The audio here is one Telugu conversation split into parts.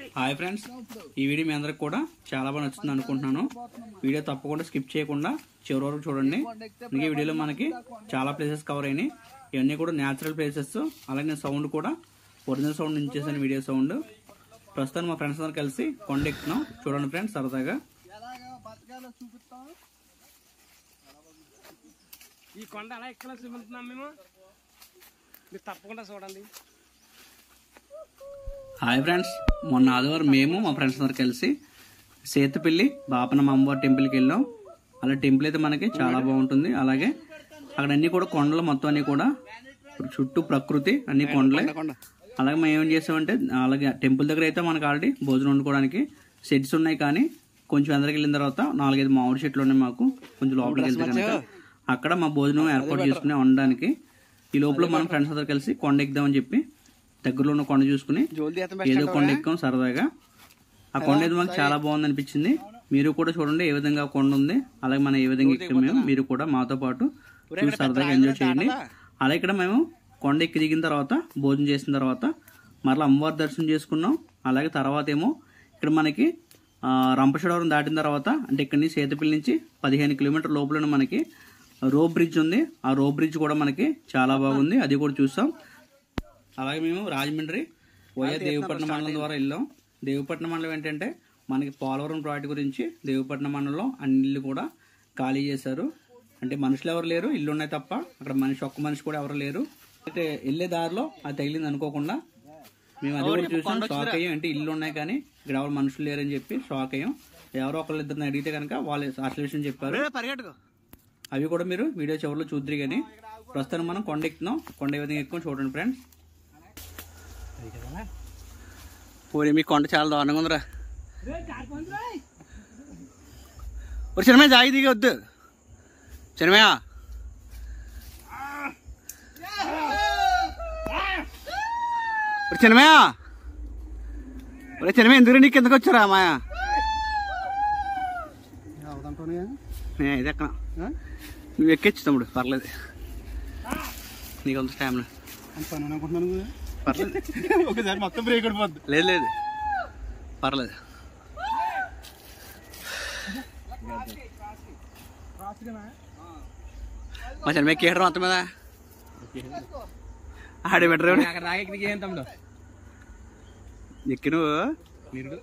హాయ్ ఫ్రెండ్స్ ఈ వీడియో మీ అందరికి కూడా చాలా బాగా నచ్చుతుంది అనుకుంటున్నాను వీడియో తప్పకుండా స్కిప్ చేయకుండా చివరి వరకు చూడండి ఇంకా ఈ వీడియోలో మనకి చాలా ప్లేసెస్ కవర్ అయినాయి ఇవన్నీ కూడా న్యాచురల్ ప్లేసెస్ అలాగే సౌండ్ కూడా ఒరిజినల్ సౌండ్ నుంచి చేసిన వీడియో సౌండ్ ప్రస్తుతం మా ఫ్రెండ్స్ అందరూ కలిసి కొండ ఎక్కుతున్నాం చూడండి ఫ్రెండ్స్ సరదాగా ఈ కొండ అలా ఎక్కడ చూపించున్నాం మేము మీరు తప్పకుండా చూడండి హాయ్ ఫ్రెండ్స్ మొన్న ఆదివారం మేము మా ఫ్రెండ్స్ అందరు కలిసి సేతుపల్లి బాపనమ్మ అమ్మవారి టెంపుల్కి వెళ్ళాం అలా టెంపుల్ అయితే మనకి చాలా బాగుంటుంది అలాగే అక్కడ అన్ని కూడా కొండలు మొత్తం అన్ని కూడా చుట్టూ ప్రకృతి అన్ని కొండలే అలాగే మేము ఏం చేసామంటే అలాగే టెంపుల్ దగ్గర అయితే మనకి ఆల్రెడీ భోజనం వండుకోవడానికి సెట్స్ ఉన్నాయి కానీ కొంచెం అందరికి వెళ్ళిన తర్వాత నాలుగైదు మామిడి చెట్లు ఉన్నాయి మాకు కొంచెం లోపలికి వెళ్తే కనుక అక్కడ మా భోజనం ఏర్పాటు చేసుకుని వండడానికి ఈ లోపల మనం ఫ్రెండ్స్ అందరు కలిసి కొండ ఎక్కుదామని చెప్పి దగ్గరలో ఉన్న కొండ చూసుకుని ఏదో కొండ ఎక్కాం సరదాగా ఆ కొండ అయితే మాకు చాలా బాగుంది అనిపించింది మీరు కూడా చూడండి ఏ విధంగా ఆ కొండ ఉంది అలాగే మనం ఏ విధంగా ఎక్కాం మేము మీరు కూడా మాతో పాటు చూసి సరదాగా ఎంజాయ్ చేయండి అలాగే ఇక్కడ మేము కొండ ఎక్కి దిగిన తర్వాత భోజనం చేసిన తర్వాత మరలా అమ్మవారి దర్శనం చేసుకున్నాం అలాగే తర్వాత ఏమో ఇక్కడ మనకి ఆ, రంపచోడవరం దాటిన తర్వాత అంటే ఇక్కడి నుంచి సేతుపల్లి నుంచి పదిహేను కిలోమీటర్ లోపల మనకి రో బ్రిడ్జ్ ఉంది ఆ రో బ్రిడ్జ్ కూడా మనకి చాలా బాగుంది అది కూడా చూసాం అలాగే మేము రాజమండ్రి పోయే దేవపట్నం మండలం ద్వారా వెళ్ళాం దేవపట్నం మండలం ఏంటంటే మనకి పోలవరం ప్రాజెక్ట్ గురించి దేవపట్నం మండలంలో అన్ని ఇల్లు కూడా ఖాళీ చేశారు అంటే మనుషులు ఎవరు లేరు ఇల్లు ఉన్నాయి తప్ప అక్కడ మనిషి ఒక్క మనిషి కూడా ఎవరు లేరు అయితే వెళ్ళే దారిలో అది తగిలింది అనుకోకుండా మేము అది కూడా చూసాం షాక్ అయ్యాం అంటే ఇల్లు ఉన్నాయి కానీ ఇక్కడ ఎవరు మనుషులు లేరని చెప్పి షాక్ అయ్యాం ఎవరో ఒకళ్ళు ఇద్దరిని అడిగితే కనుక వాళ్ళు అసలు చెప్పారు అవి కూడా మీరు వీడియో చివరిలో చూద్దరు కానీ ప్రస్తుతం మనం కొండ ఎక్కుతున్నాం కొండ ఏ విధంగా ఎక్కువ చూడండి ఫ్రెండ్స్ పోనీ మీ కొండ చాలా దారుణంగా ఉందిరా ఒక సినిమా జాగి దిగి వద్దు సినిమా ఒక సినిమా ఒరే సినిమా ఎందుకు నీకు కిందకు వచ్చారా మాయా నేను ఇది ఎక్కన నువ్వు ఎక్కొచ్చు తమ్ముడు పర్లేదు నీకు అంత స్టామినా పర్లేదు ఒకసారి మొత్తం బ్రేక్ పడిపోద్ది లేదు లేదు పర్లేదు మా సినిమా ఎక్కేయడం మొత్తం మీద ఆడి బెటర్ అక్కడ దాకా ఎక్కడికి ఏం తమ్ముడు ఎక్కి నువ్వు మీరు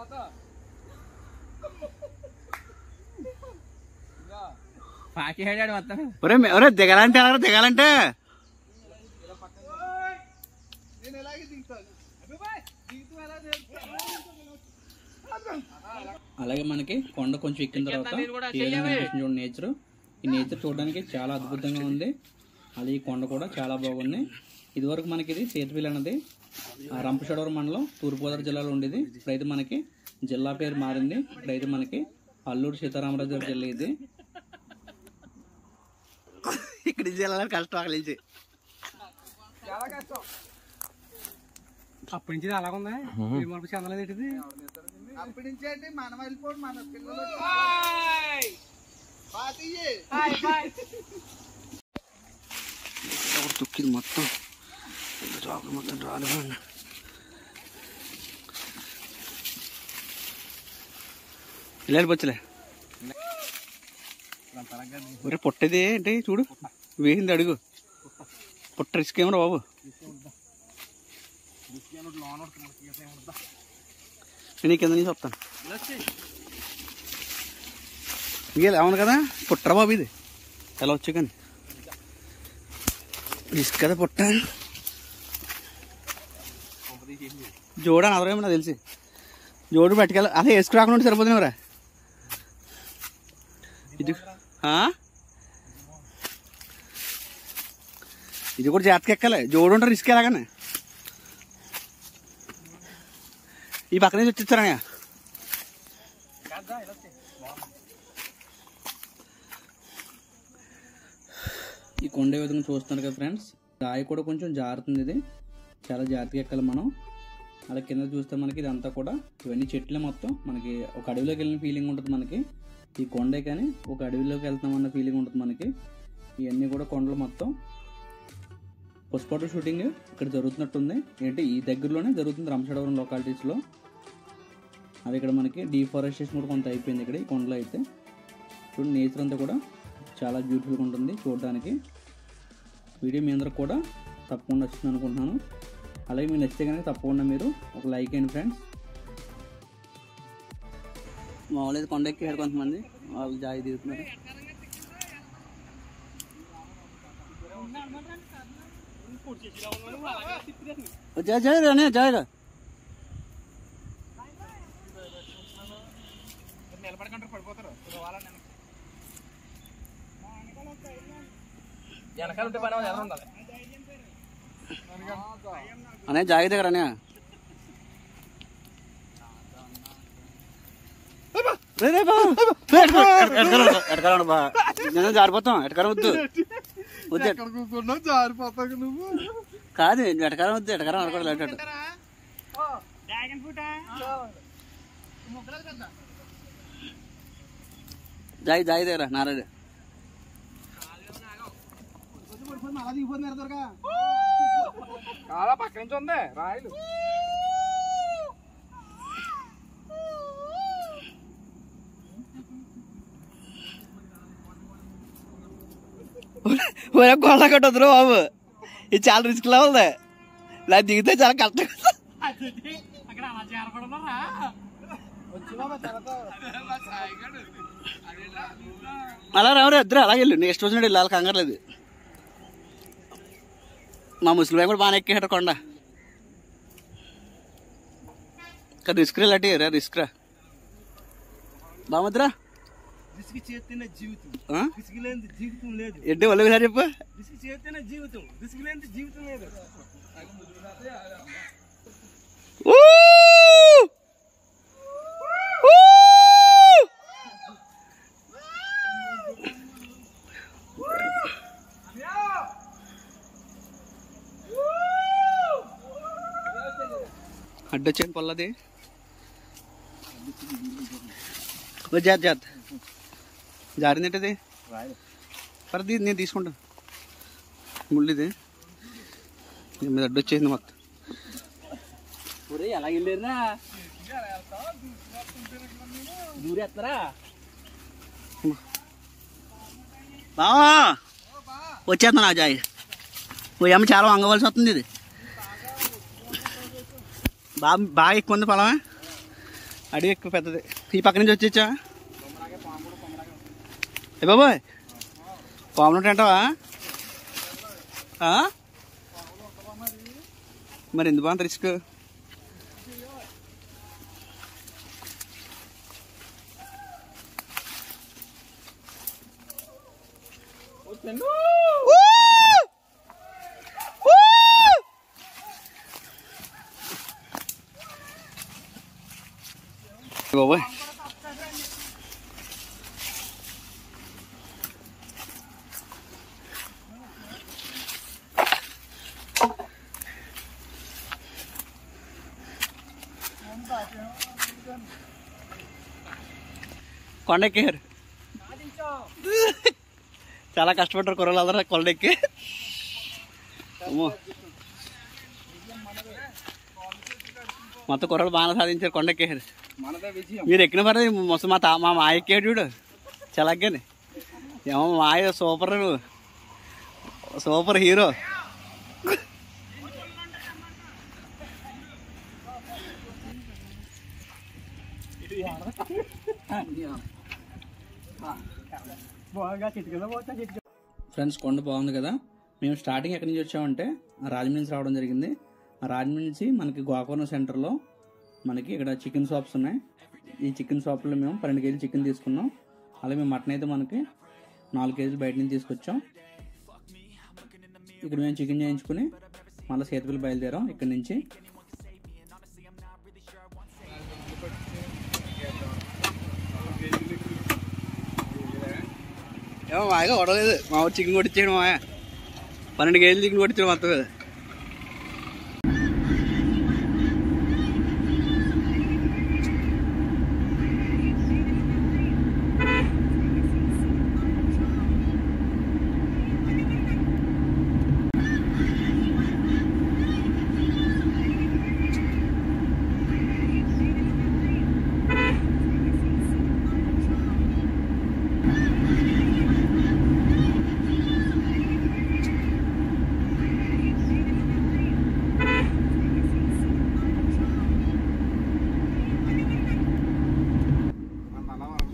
పాకి హేడాడు మొత్తం ఒరే మే- ఒరే దిగాలంటే ఎలా దిగాలంటే అలాగే మనకి కొండ కొంచెం ఎక్కిన తర్వాత ఏ విధంగా అనిపిస్తుంది చూడండి నేచర్ ఈ నేచర్ చూడడానికి చాలా అద్భుతంగా ఉంది అది ఈ కొండ కూడా చాలా బాగుంది ఇదివరకు మనకి ఇది సేతుపల్లి అన్నది ఆ రంపచోడవరం మండలం తూర్పుగోదావరి జిల్లాలో ఉండేది ఇప్పుడైతే మనకి జిల్లా పేరు మారింది ఇప్పుడైతే మనకి అల్లూరు సీతారామరాజు గారి జిల్లా ఇది ఇక్కడ జిల్లాలో కష్టం అక్కడ నుంచి అప్పటి నుంచి ఇది అలాగుందా ఇది మనకు చెందలేదు ఏంటిది అప్పటి నుంచి అంటే మనం వెళ్ళిపోవడం మన పిల్లలు ఒకటి తొక్కింది మొత్తం చాకులు మొత్తం రాలేదు వెళ్ళాలి బొచ్చలే ఒరే పొట్టది ఏంటి చూడు వేసింది అడుగు పుట్ట రిస్క్ ఏమరా బాబు నేను ఈ కింద నుంచి వస్తాను ఇక అవును కదా పుట్టరా బాబు ఇది ఎలా వచ్చా కానీ రిస్క్ కదా పుట్ట జోడని అదరేమో నాకు తెలిసి జోడు పట్టుకెళ్ళ అదే వేసుకురాకుండా ఉంటే సరిపోతున్నావురా ఇది ఆ? ఇది కూడా జాతకి ఎక్కాలి జోడు ఉంటారు రిస్క్ ఎలాగానే ఈ పక్క నుంచి వచ్చిస్తారనయ్య ఈ కొండ ఏ విధంగా చూస్తున్నారు కదా ఫ్రెండ్స్ రాయి కూడా కొంచెం జారుతుంది ఇది చాలా జాగ్రత్తగా ఎక్కాలి మనం అలా కింద చూస్తే మనకి ఇదంతా కూడా ఇవన్నీ చెట్లే మొత్తం మనకి ఒక అడవిలోకి వెళ్ళిన ఫీలింగ్ ఉంటుంది మనకి ఈ కొండే కానీ ఒక అడవిలోకి వెళ్తున్నాం అన్న ఫీలింగ్ ఉంటుంది మనకి ఇవన్నీ కూడా కొండలు మొత్తం పుష్పట షూటింగ్ ఇక్కడ జరుగుతున్నట్టుంది ఏంటి ఈ దగ్గరలోనే జరుగుతుంది రంపచోడవరం లొకాలిటీస్లో అది ఇక్కడ మనకి డీఫారెస్టేషన్ కూడా కొంత అయిపోయింది ఇక్కడ ఈ కొండలో అయితే చూడండి నేచర్ అంతా కూడా చాలా బ్యూటిఫుల్గా ఉంటుంది చూడడానికి వీడియో మీ అందరికి కూడా తప్పకుండా వచ్చింది అనుకుంటున్నాను అలాగే మీకు నచ్చితే కనుక తప్పకుండా మీరు ఒక లైక్ అయ్యండి ఫ్రెండ్స్ మామూలు కొండ ఎక్కి కొంతమంది వాళ్ళు జాయి దిగుతున్నారు जा जाएगा नहीं जाएगा నిలబడకుండా పడిపోతారు వాళ్ళని వెనకాల ఉంటే పని ఎవరు ఉండాలి అనే జాగ్రత్త దగ్గర అనే ఎటకాలం బా నేను జారిపోతాం ఎటకాలం వద్దు వద్దు ఎక్కడ కూర్చున్నావు జారిపోతావు నువ్వు కాదు ఎటకాలం వద్దు ఎటకాలం అనకూడదు అటు డ్రాగన్ ఫ్రూటా జాయి జాయి దగ్గర నారాయణ అలా దిగిపోతున్నారు త్వరగా చాలా పక్క నుంచి ఉంది రాయలు ఒరే గొల్ల కట్టొద్దురు బాబు ఇది చాలా రిస్క్ లా ఉంది ఇలా దిగితే చాలా కష్టం అక్కడ అలా చేరపడమరా అలా రావరే ఇద్దరు అలాగే వెళ్ళు నెక్స్ట్ వచ్చినట్టు వెళ్ళాలి కంగారు లేదు మా ముస్లిం కూడా బాగానే ఎక్కేట కొండ ఇక్కడ రిస్క్ రా ఇలాంటి రా రిస్క్ రా బామద్రా రిస్క్ చేస్తేనే జీవితం రిస్క్ లేని జీవితం లేదు ఏంటి వాళ్ళు ఒకసారి చెప్పు రిస్క్ చేస్తేనే జీవితం రిస్క్ లేని జీవితం లేదు ఊ! ఊ! అడ్డొచ్చాను పొల్లది ఓ జాత్ జాత్ జారిందేంటది పరది నేను తీసుకుంటాను ముళ్ళిది దీని మీద అడ్డొచ్చేసింది మొత్తం ఒరే ఎలా వెళ్ళారా దూరేస్తారా బావా వచ్చేస్తున్నా జాయ్ ఓ అమ్మ చాలా వంగవలసి వస్తుంది ఇది బాగా బాగా ఎక్కువ ఉంది పొలమా అడవి ఎక్కువ పెద్దది ఈ పక్క నుంచి వచ్చేచ్చా ఏ బాబోయ్ పాములు ఉంటాయంటావా ఆ? మరి ఎందుకు అంత రిస్క్ బాబోయ్ కొండెక్కారు చాలా కష్టపడ్డారు కుర్రలు అందరూ కొండెక్కి అమ్మో మొత్తం కుర్రలు బాగా సాధించారు కొండెక్కారు మనదే విజయం మీరు ఎక్కిన పర్లేదు మొత్తం మా తా మా మాయ ఎక్కాడు చూడు చలగ్గాని ఏమో మాయ సూపర్ సూపర్ హీరో బాగా చిటికలో పోతా చిటిక ఫ్రెండ్స్ కొండ బాగుంది కదా మేము స్టార్టింగ్ ఎక్కడి నుంచి వచ్చామంటే రాజమండ్రి నుంచి రావడం జరిగింది ఆ రాజమండ్రి నుంచి మనకి గోకవరం సెంటర్లో మనకి ఇక్కడ చికెన్ షాప్స్ ఉన్నాయి ఈ చికెన్ షాప్లో మేము పన్నెండు కేజీలు చికెన్ తీసుకున్నాం అలాగే మేము మటన్ అయితే మనకి నాలుగు కేజీలు బయట నుంచి తీసుకొచ్చాం ఇక్కడ మేము చికెన్ చేయించుకుని మళ్ళీ సేతుపల్లి బయలుదేరాం ఇక్కడ నుంచి ఏమో మాయగా కొడలేదు మా ఊరు చికెన్ కొట్టించాడు మాయ పన్నెండు కేజీలు చికెన్ కొట్టించాడు మొత్తం మీద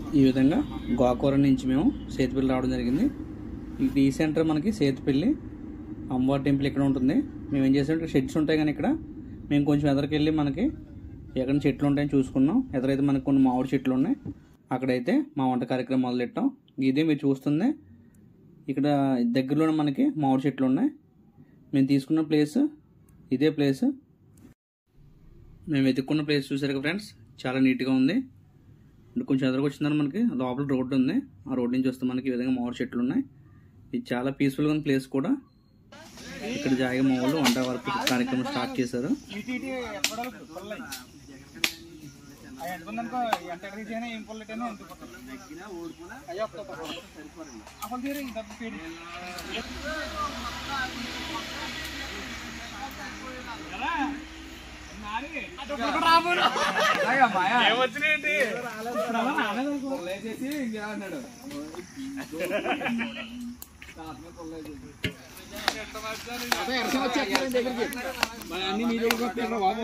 ఈ విధంగా గోకవరం నుంచి మేము సేతుపల్లి రావడం జరిగింది ఈ సెంటర్ మనకి సేతుపల్లి అమ్మవారి టెంపుల్ ఇక్కడ ఉంటుంది మేము ఏం చేసాం ఇక్కడ షెడ్స్ ఉంటాయి కానీ ఇక్కడ మేము కొంచెం ఎదరికెళ్ళి మనకి ఎక్కడ చెట్లు ఉంటాయని చూసుకున్నాం ఎదురైతే మనకి కొన్ని మామిడి చెట్లు ఉన్నాయి అక్కడైతే మా వంట కార్యక్రమం మొదలెట్టాం ఇదే మీరు చూస్తుంది ఇక్కడ దగ్గరలోనే మనకి మామిడి చెట్లు ఉన్నాయి మేము తీసుకున్న ప్లేస్ ఇదే ప్లేస్ మేము వెతుక్కున్న ప్లేస్ చూసారు కదా ఫ్రెండ్స్ చాలా నీట్గా ఉంది అంటే కొంచెం ఎదురుకు వచ్చిందని మనకి లోపల రోడ్డు ఉంది ఆ రోడ్ నుంచి వస్తే మనకి ఈ విధంగా మామిడి చెట్లు ఉన్నాయి ఇది చాలా పీస్ఫుల్గా ఉన్న ప్లేస్ కూడా ఇక్కడ జాయిగా మా వాళ్ళు వంట వరకు కార్యక్రమం స్టార్ట్ చేశారు ఇటు ఇటు ఎక్కడ పుల్లలు అవి ఎంటుకుందనుకో ఎంత ఎక్కడ అయినా ఏం పుల్లటైనా ఎంటుకుంటాం అయ్యో అసలు తీరు ఇంత పీడి ఏమొచ్చినాయండి చేసి ఇంకా అన్నాడు అన్ని నీ దగ్గరికి వస్తాయి బాబు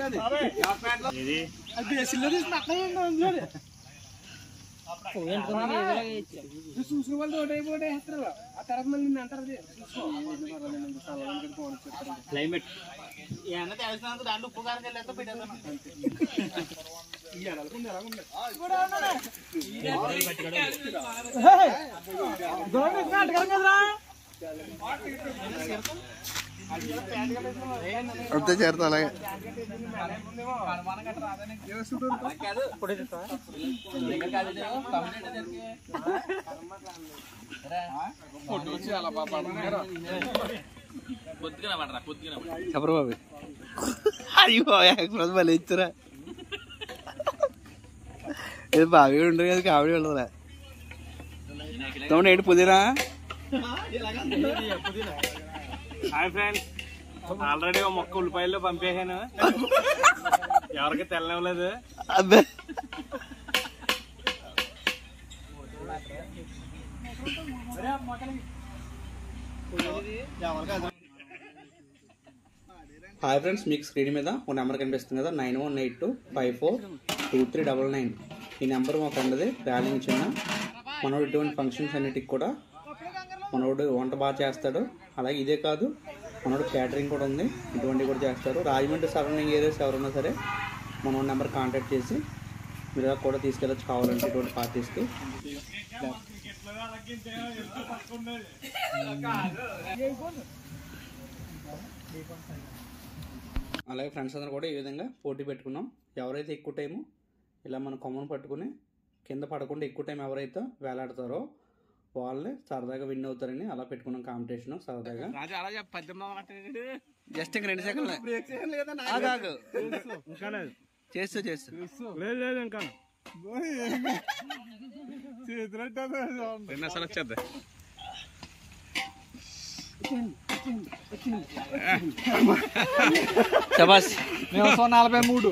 చూసిన వాళ్ళు ఒకటైపోతే ఆ తర్వాత మళ్ళీ నిన్ను అంటారు అది. క్లైమేట్ ఏమన్నా తెలిసినందుకు దాంట్లో ఉప్పు కారం వెళ్ళేస్తే పెట్టేద్దాం అంతే చేరుతా అలాగే చెప్పరు బాబు అయ్యో ఎక్కడ మళ్ళీ ఇచ్చురా ఇది బాగా ఉండదు కదా కామెడీ ఉండదురా తమ్ముడు ఏంటి పుదీనా హాయ్ ఫ్రెండ్స్ ఆల్రెడీ ఒక మొక్క ఉల్లిపాయలు పంపేశాను ఎవరికి తెల్లలేదు అబ్బే హాయ్ ఫ్రెండ్స్ మీకు స్క్రీన్ మీద ఒక నెంబర్ కనిపిస్తుంది కదా nine one eight two five four two three double nine ఈ నెంబర్ మా ఫ్రెండ్ది ర్యాలీ చిన్న మనోడు ఇటువంటి ఫంక్షన్స్ అన్నిటికి కూడా మనోడు వంట బాగా చేస్తాడు అలాగే ఇదే కాదు మనోడు క్యాటరింగ్ కూడా ఉంది ఇటువంటివి కూడా చేస్తారు రాజమండ్రి సరౌండింగ్ ఏరియాస్ ఎవరైనా సరే మనోడు నెంబర్ కాంటాక్ట్ చేసి మీరు ఇలా కూడా తీసుకెళ్ళచ్చు కావాలంటే ఇటువంటి పార్టీస్కి అలాగే ఫ్రెండ్స్ అందరూ కూడా ఈ విధంగా పోటీ పెట్టుకున్నాం ఎవరైతే ఎక్కువ టైము ఇలా మన కొమ్మను పట్టుకుని కింద పడకుండా ఎక్కువ టైం ఎవరైతే వేలాడతారో వాళ్ళే సరదాగా విన్ అవుతారని అలా పెట్టుకున్నాం కాంపిటీషన్ సరదాగా రాజు అలా చెప్ప పద్దెనిమిది జస్ట్ ఇంక రెండు సెకండ్లు లేదా ఇంకా లేదు చేస్తూ చేస్తూ లేదు లేదు ఇంకా రెండు అసలు వచ్చేద్దా శబాస్ మేము నలభై మూడు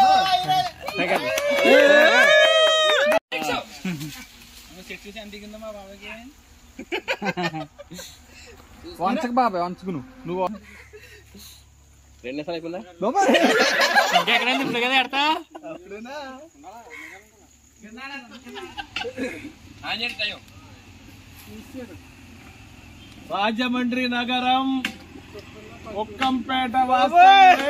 వంచకు బాబాయ్ వంచుకు నువ్వు నువ్వు రెండు నిమిషాలు అయిపోయిందా ఇంకెక్కడైంది ఇప్పుడు కదా ఎడతా రాజమండ్రి నగరం ఒక్కంపేట వాస్తవ్యులు.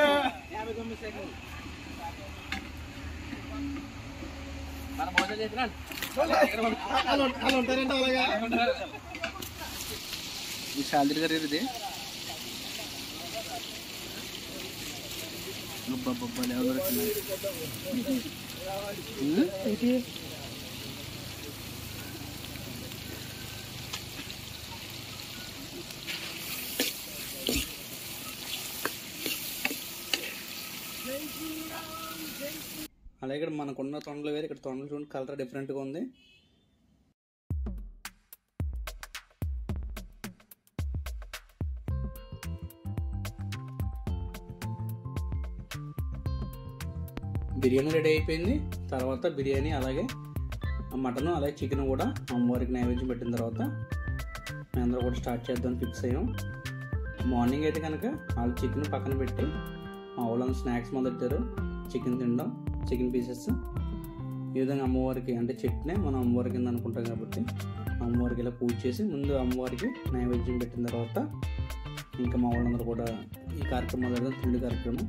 ఈ శాలరీ గారు ఇది అబ్బబ్బబ్బా, ఎవరు దొరికింది? ఉమ్? అలాగే ఇక్కడ మనకున్న తొండలు వేరు ఇక్కడ తొండలు చూడండి కలర్ డిఫరెంట్గా ఉంది బిర్యానీ రెడీ అయిపోయింది తర్వాత బిర్యానీ అలాగే మటన్ అలాగే చికెన్ కూడా అమ్మవారికి నైవేద్యం పెట్టిన తర్వాత మేమందరూ కూడా స్టార్ట్ చేద్దాం ఫిక్స్ అయ్యాం మార్నింగ్ అయితే కనుక వాళ్ళు చికెన్ పక్కన పెట్టి మా వాళ్ళందరూ స్నాక్స్ మొదలెట్టారు చికెన్ తినడం చికెన్ పీసెస్ ఈ విధంగా అమ్మవారికి అంటే చెట్టునే మనం అమ్మవారి కింద అనుకుంటాం కాబట్టి అమ్మవారికి ఇలా పూజ చేసి ముందు అమ్మవారికి నైవేద్యం పెట్టిన తర్వాత ఇంకా మా వాళ్ళందరూ కూడా ఈ కార్యక్రమం జరగదు తిండి కార్యక్రమం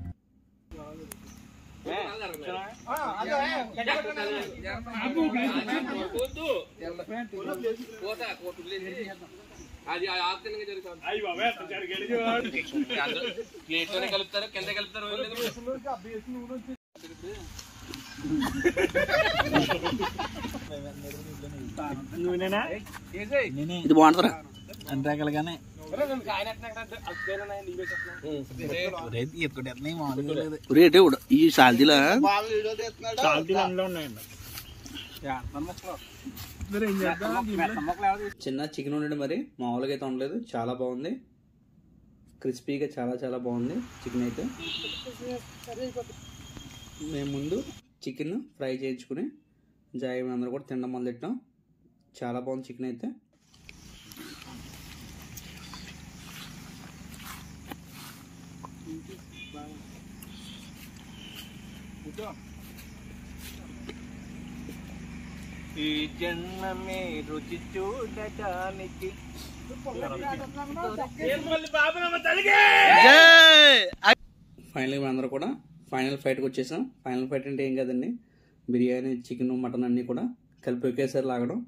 నువ్వేనా ఇది బాగుంటుందా అంటే కలగానే రేటే కూడా ఈ సాల్తీలా అందులో ఉన్నాయండి చిన్న చికెన్ ఉండడం మరి మామూలుగా అయితే ఉండలేదు చాలా బాగుంది క్రిస్పీగా చాలా చాలా బాగుంది చికెన్ అయితే మేము ముందు చికెన్ ఫ్రై చేయించుకుని జాయి అందరూ కూడా తినడం మొదలెట్టాం చాలా బాగుంది చికెన్ అయితే ఈ జన్మమే రుచి చూడటానికి ఫైనల్గా అందరూ కూడా ఫైనల్ ఫైట్కి వచ్చేసాం ఫైనల్ ఫైట్ అంటే ఏం కదండి బిర్యానీ చికెన్ మటన్ అన్నీ కూడా కలిపి ఒకేసారి లాగడం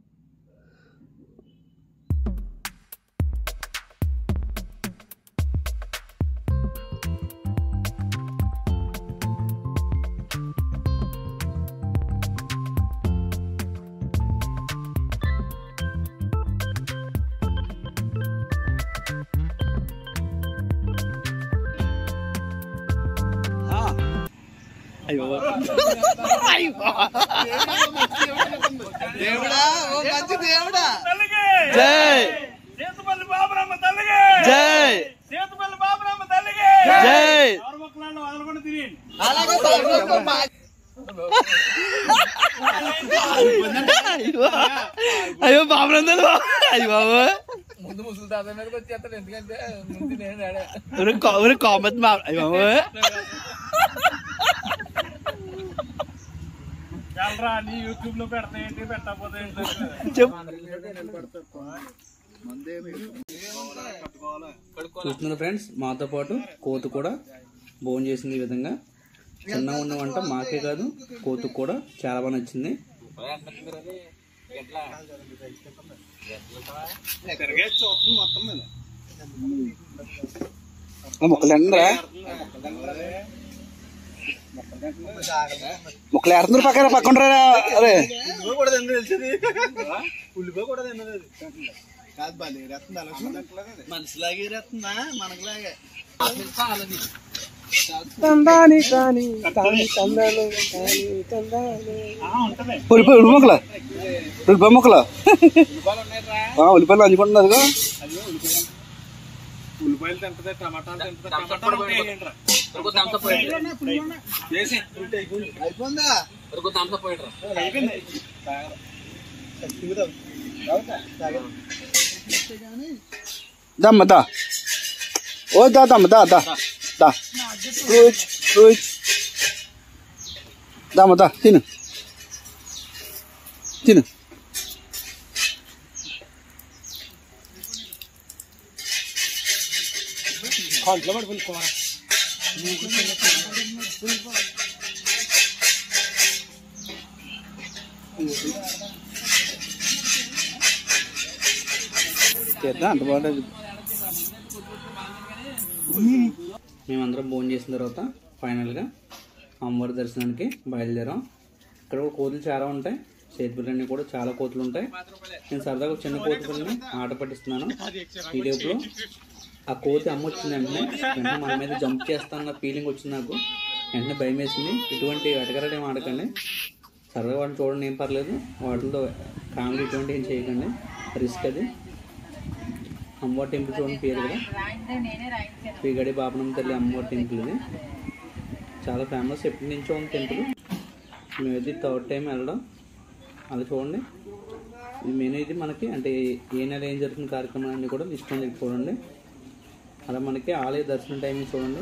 దేవుడా ఓ మంచి దేవుడా జై సేతుపల్లి బాబురమ్మ తల్లిగే జై సేతుపల్లి బాబురమ్మ తల్లిగే జై ఎవరి మొక్కలను వదలకుండా తిరిగి అయ్యో అయ్యో బాబురందరు అయ్యో బాబు ముందు ముసలి తాత మీదకి వచ్చేస్తాడు ఎందుకంటే ముందు నేను ఆడే ഒരു കൊ- ഒരു കോമത്ത് മാ അയ്യോ മാമേ. చాలరా నీ యూట్యూబ్ లో పెడతా ఏంటి పెట్టకపోతే ఏంటి చెప్ చూస్తున్నారు ఫ్రెండ్స్ మాతో పాటు కోతు కూడా భోజనం చేసింది ఈ విధంగా చిన్నగా ఉన్న వంట మాకే కాదు కోతుకు కూడా చాలా బాగా నచ్చింది మొక్కలు ఎండరా మొక్కలు ఏడుతున్నారు పక్కన పక్కన అరే మనిషిలాగే రేస్తుందా మనకులాగే ఉల్లిపాయ ఉల్లి మొక్కల ఉల్లిపాయ మొక్కల ఉల్లిపాయలు అంచుకుంటున్నారు ఉల్లిపాయలు తింటది టమాటాలు తింటది టమాటాలు ఉంటాయి ఏంట్రా? చేసి. అయిపోయిందా అయిపోయింది దమ్మ దా ఓ దా దమ్మ దా దా దా కూర్చ్ కూర్చ్ దమ్మ దా తిను తిను కంట్లో పడిపోయి కూర చేద్దాం అంత బాగుంటుంది మేమందరం భోజనం చేసిన తర్వాత ఫైనల్గా అమ్మవారి దర్శనానికి బయలుదేరాం ఇక్కడ కూడా కోతులు చాలా ఉంటాయి చేతిపిల్లన్నీ కూడా చాలా కోతులు ఉంటాయి నేను సరదాగా ఒక చిన్న కోతి పిల్లని ఆట పట్టిస్తున్నాను ఈ లోపల ఆ కోతి అమ్మ వచ్చింది వెంటనే వెంటనే మన మీద జంప్ చేస్తాన్న ఫీలింగ్ వచ్చింది నాకు వెంటనే భయం వేసింది ఇటువంటి వెటకరడేం ఆడకండి సరదాగా వాటిని చూడండి ఏం పర్లేదు వాటితో కామెడీ ఇటువంటి ఏం చేయకండి రిస్క్ అది అమ్మవారి టెంపుల్ చూడండి పేరు కదా శ్రీగడి బాపనం తల్లి అమ్మవారి టెంపుల్ ఇది చాలా ఫేమస్ ఎప్పటి నుంచో ఉంది టెంపుల్ మేమైతే థర్డ్ టైం వెళ్ళడం అది చూడండి ఇది మెయిన్ ఇది మనకి అంటే ఏ నెల ఏం జరుగుతున్న కార్యక్రమాలన్నీ కూడా లిస్ట్ ఉంది చూడండి అలా మనకి ఆలయ దర్శనం టైమింగ్ చూడండి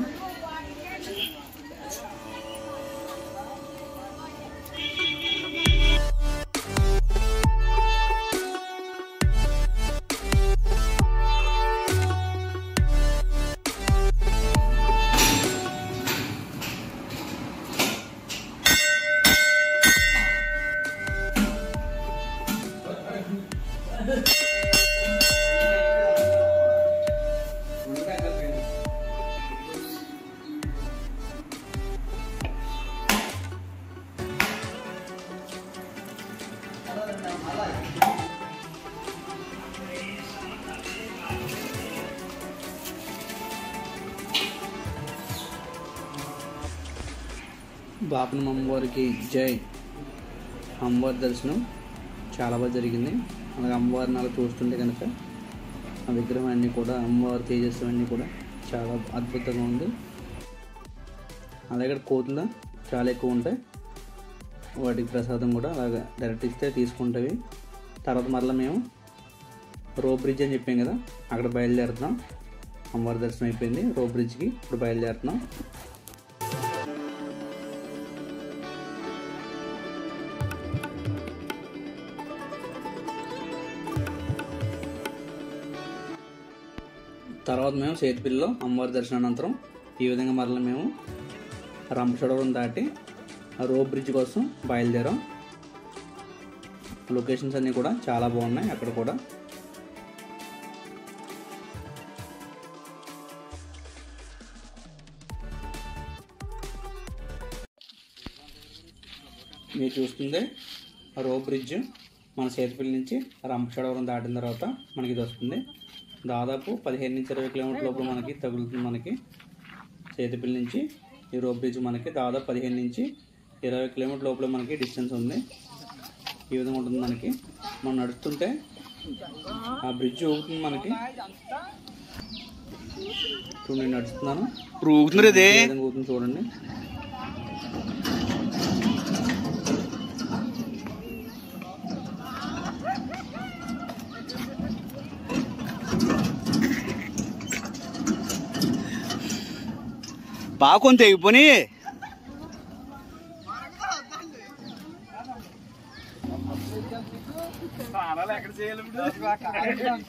బాపన అమ్మవారికి జై అమ్మవారి దర్శనం చాలా బాగా జరిగింది అలాగే అమ్మవారిని అలా చూస్తుంటే కనుక ఆ విగ్రహం అన్నీ కూడా అమ్మవారి తేజస్సు అన్నీ కూడా చాలా అద్భుతంగా ఉంది అలాగే ఇక్కడ కోతులు చాలా ఎక్కువ ఉంటాయి వాటికి ప్రసాదం కూడా అలాగా డైరెక్ట్ ఇస్తే తీసుకుంటవి తర్వాత మరలా మేము రో బ్రిడ్జ్ అని చెప్పాం కదా అక్కడ బయలుదేరుతున్నాం అమ్మవారి దర్శనం అయిపోయింది రో బ్రిడ్జ్కి ఇప్పుడు బయలుదేరుతున్నాం తర్వాత మేము సేతుపిల్లిలో అమ్మవారి దర్శనానంతరం ఈ విధంగా మరలా మేము రంపచోడవరం దాటి ఆ రో బ్రిడ్జ్ కోసం బయలుదేరాం లొకేషన్స్ అన్నీ కూడా చాలా బాగున్నాయి అక్కడ కూడా మీరు చూస్తుంది రో బ్రిడ్జ్ మన సేతుపల్లి నుంచి రంపచోడవరం దాటిన తర్వాత మనకి ఇది వస్తుంది దాదాపు పదిహేను నుంచి ఇరవై కిలోమీటర్ లోపల మనకి తగులుతుంది మనకి సేతుపల్లి నుంచి ఈ రో బ్రిడ్జ్ మనకి దాదాపు పదిహేను నుంచి ఇరవై కిలోమీటర్ లోపల మనకి డిస్టెన్స్ ఉంది ఈ విధంగా ఉంటుంది మనకి మనం నడుస్తుంటే ఆ బ్రిడ్జ్ ఊగుతుంది మనకి చూడండి నేను నడుస్తున్నాను ఊగుతున్నారు ఇది ఏ విధంగా ఊగుతుంది చూడండి బాగా కొంత తెగిపోయి ఎక్కడ చేయాలి ఇప్పుడు?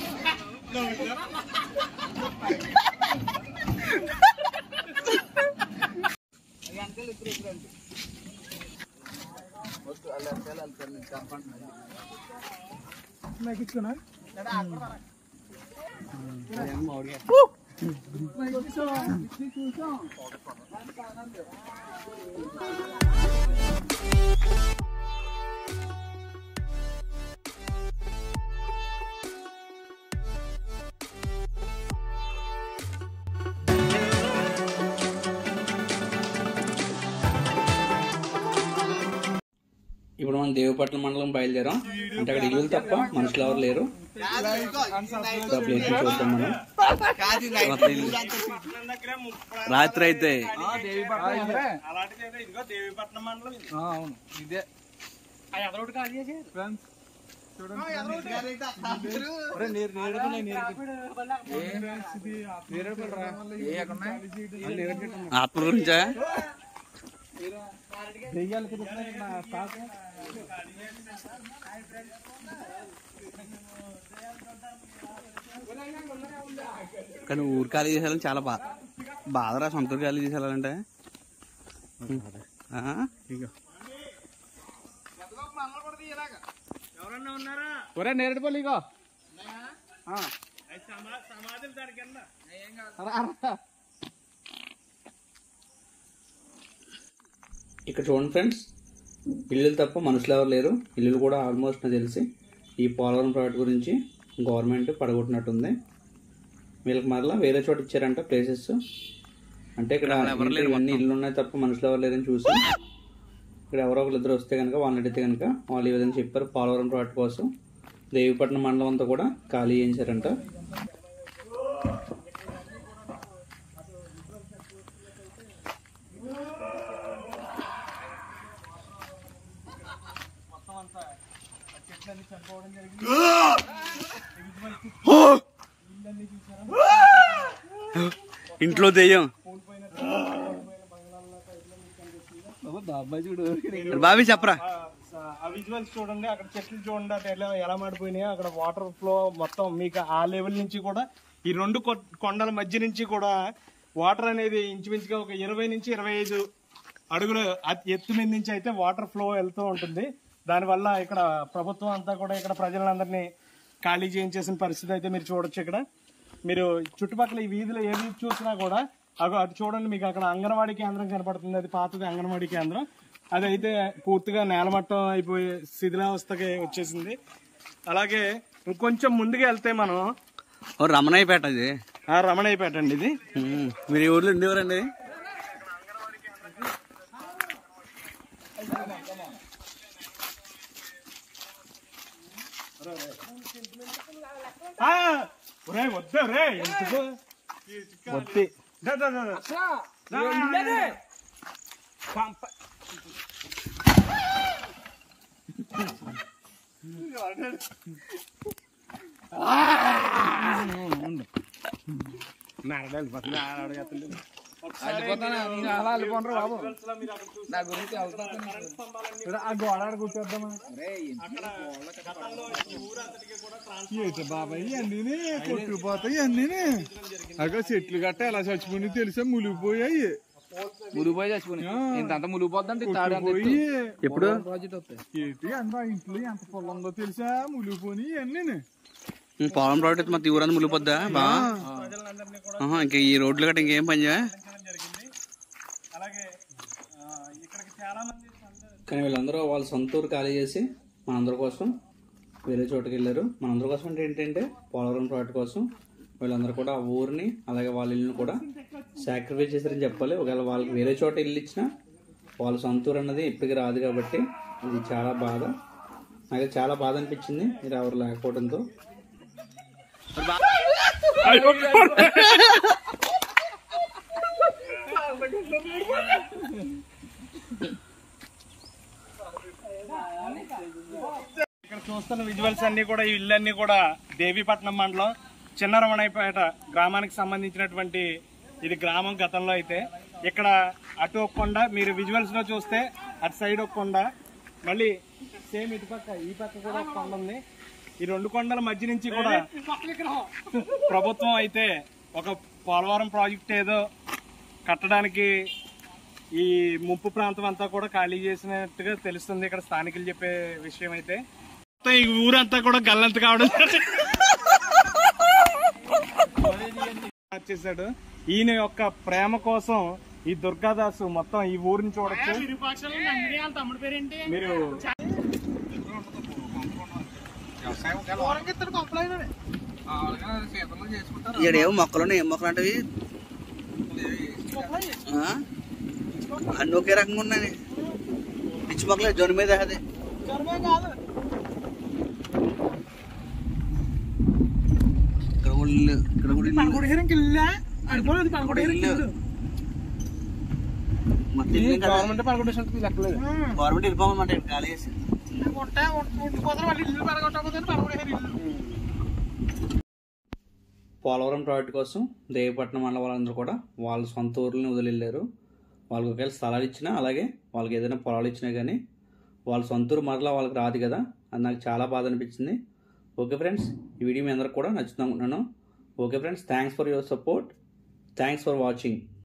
ఇప్పుడు మనం దేవపట్ల మండలం బయలుదేరాం అంటే అక్కడ ఇల్లు తప్ప మనుషులు ఎవరు లేరు ఇంకా ప్లేస్ చూద్దాం మనం రాత్రి అయితే అలాంటిది ఏదో ఇదిగో దేవీపట్నం మండలం ఇది. అవును ఇదే ఆ ఎదరోటి ఖాళీ చేసి ఫ్రెండ్స్ చూడండి ఒరే, నీరు నీరు ఉన్నాయి, నీరు నీరు పడరా. ఏ ఎక్కడ ఉన్నాయి? ఆ నీరు చెట్టు ఉన్నాయి. ఆత్మ గురించా దెయ్యాలు తిరుగుతున్నాయి ఇక్కడ నా స్టాక్. కానీ ఊరు ఖాళీ చేసేయాలని చాలా బాధ బాధరా సొంత ఊరు ఖాళీ చేసేయాలంటే ఆ? ఒరే నేరేడుపల్లి ఇగో ఆ. రా, రా. ఇక్కడ చూడండి ఫ్రెండ్స్ ఇల్లులు తప్ప మనుషులు ఎవరు లేరు ఇల్లులు కూడా ఆల్మోస్ట్ నాకు తెలిసి ఈ పోలవరం ప్రాజెక్ట్ గురించి గవర్నమెంట్ పడగొట్టినట్టుంది వీళ్ళకి మరలా వేరే చోట ఇచ్చారంట ప్లేసెస్ అంటే ఇక్కడ అన్ని ఇల్లు ఉన్నాయి తప్ప మనుషులు ఎవరు లేరని చూసి ఇక్కడ ఎవరో ఒకరు ఇద్దరు వస్తే కనుక వాళ్ళని అడిగితే కనుక వాళ్ళు ఈ విధంగా చెప్పారు పోలవరం ప్రాజెక్ట్ కోసం దేవిపట్నం మండలం అంతా కూడా ఖాళీ చేయించారంట ఇంట్లో దెయ్యం అబ్బాయి చూడు బాబీ చెప్పరా ఆ- ఆ విజువల్స్ చూడండి అక్కడ చెట్లు చూడండి అటు ఎలా ఎలా మాడిపోయినాయి అక్కడ వాటర్ ఫ్లో మొత్తం మీకు ఆ లెవెల్ నుంచి కూడా ఈ రెండు కొ- కొండల మధ్య నుంచి కూడా వాటర్ అనేది ఇంచుమించుగా ఒక ఇరవై నుంచి ఇరవై ఐదు అడుగుల అతి ఎత్తు మీద నుంచి అయితే వాటర్ ఫ్లో వెళ్తూ ఉంటుంది దానివల్ల ఇక్కడ ప్రభుత్వం అంతా కూడా ఇక్కడ ప్రజలందరినీ ఖాళీ చేయించేసిన పరిస్థితి అయితే మీరు చూడొచ్చు ఇక్కడ మీరు చుట్టుపక్కల ఈ వీధిలో ఏ వీధి చూసినా కూడా అగో అటు చూడండి మీకు అక్కడ అంగన్వాడీ కేంద్రం కనపడుతుంది అది పాతది అంగన్వాడీ కేంద్రం అదైతే పూర్తిగా నేలమట్టం అయిపోయి శిథిలావస్థకి వచ్చేసింది అలాగే ఇంకొంచెం ముందుకు వెళ్తే మనం ఓ రమణయ్యపేట అది ఆ రమణయ్యపేట అండి ఇది ఉమ్. మీరు ఈ ఊర్లో ఉండేవారండి ఆ, ఒరేయ్ వద్దు రే ఎందుకు వద్దు దా, దా, దా, దా. ఆ గోడ కూర్చోద్దామా ఏంటి బాబాయ్ అన్నీ కొట్టుకుపోతాయి అన్నీ అగో చెట్లు గట్ట ఎలా చచ్చిపోయి తెలిసా మునిగిపోయాయి ములిగిపోయి చచ్చిపోయి ఇంత ములిగిపోద్దంటే తాడు అంత పోయి ఎప్పుడు ప్రాజెక్ట్ వస్తాయి ఏంటి అంత ఇంట్లో ఎంత పొలం ఉందో తెలుసా మునిగిపోయి అన్నీ ఉమ్, పొలం ప్రాడక్ట్ అయితే మొత్తం ఊరంతా ములిగిపోద్దా బా ఆహా, ఇంకా ఈ రోడ్లు గట్ట ఇంకేం పని చేయవా అలాగే ఆ, ఇక్కడికి చాలా మంది కానీ వీళ్ళందరూ వాళ్ళ సొంత ఊరు ఖాళీ చేసి మనందరి కోసం వేరే చోటుకి వెళ్ళారు మనందరి కోసం అంటే ఏంటంటే పోలవరం ప్రాజెక్ట్ కోసం వీళ్ళందరూ కూడా ఆ ఊరిని అలాగే వాళ్ళ ఇల్లుని కూడా సాక్రిఫైస్ చేశారని చెప్పాలి ఒకవేళ వాళ్ళకి వేరే చోట ఇల్లు ఇచ్చినా వాళ్ళ సొంత ఊరు అన్నది ఇప్పటికి రాదు కాబట్టి ఇది చాలా బాధ నాకు చాలా బాధ అనిపించింది మీరు ఎవరు లేకపోవడంతో ఇక్కడ చూస్తున్న విజువల్స్ అన్ని కూడా ఈ ఇల్లు అన్ని కూడా దేవీపట్నం మండలం చిన్న రమణయ్యపేట గ్రామానికి సంబంధించినటువంటి ఇది గ్రామం గతంలో అయితే ఇక్కడ అటు ఒక కొండ మీరు విజువల్స్ లో చూస్తే అటు సైడ్ ఒక కొండ మళ్ళీ సేమ్ ఇటు పక్క ఈ పక్క కూడా ఒక కొండ ఉంది ఈ రెండు కొండల మధ్య నుంచి కూడా ప్రభుత్వం అయితే ఒక పోలవరం ప్రాజెక్ట్ ఏదో కట్టడానికి ఈ ముంపు ప్రాంతం అంతా కూడా ఖాళీ చేసినట్టుగా తెలుస్తుంది ఇక్కడ స్థానికులు చెప్పే విషయం అయితే మొత్తం ఈ ఊరంతా కూడా గల్లంత కావడం చేశాడు ఈయన యొక్క ప్రేమ కోసం ఈ దుర్గాదాసు మొత్తం ఈ ఊరిని చూడొచ్చు మీరు ఇక్కడ ఏమో మొక్కలు ఉన్నాయి ఏం మొక్కలు అంటే అన్ని ఒకే రకంగా ఉన్నాయి పిచ్చి మొక్కలే జొన్న మీద అది ఇక్కడ కూడా ఇల్లు ఇక్కడ కూడా ఇల్లు ఇల్లు మొత్తం ఇల్లు కదా. గవర్నమెంట్ వెళ్ళిపోమన్నమాట ఇక్కడ ఖాళీ చేసి పోలవరం ప్రాజెక్ట్ కోసం దేవపట్నం మండలం వాళ్ళందరూ కూడా వాళ్ళ సొంత ఊర్లని వదిలిళ్ళారు వాళ్ళకి ఒకవేళ స్థలాలు ఇచ్చినా అలాగే వాళ్ళకి ఏదైనా పొలాలు ఇచ్చినా కానీ వాళ్ళ సొంత ఊరు మరలా వాళ్ళకి రాదు కదా అది నాకు చాలా బాధ అనిపించింది ఓకే ఫ్రెండ్స్ ఈ వీడియో మీ అందరికి కూడా నచ్చుతుంది అనుకుంటున్నాను okay friends thanks for your support thanks for watching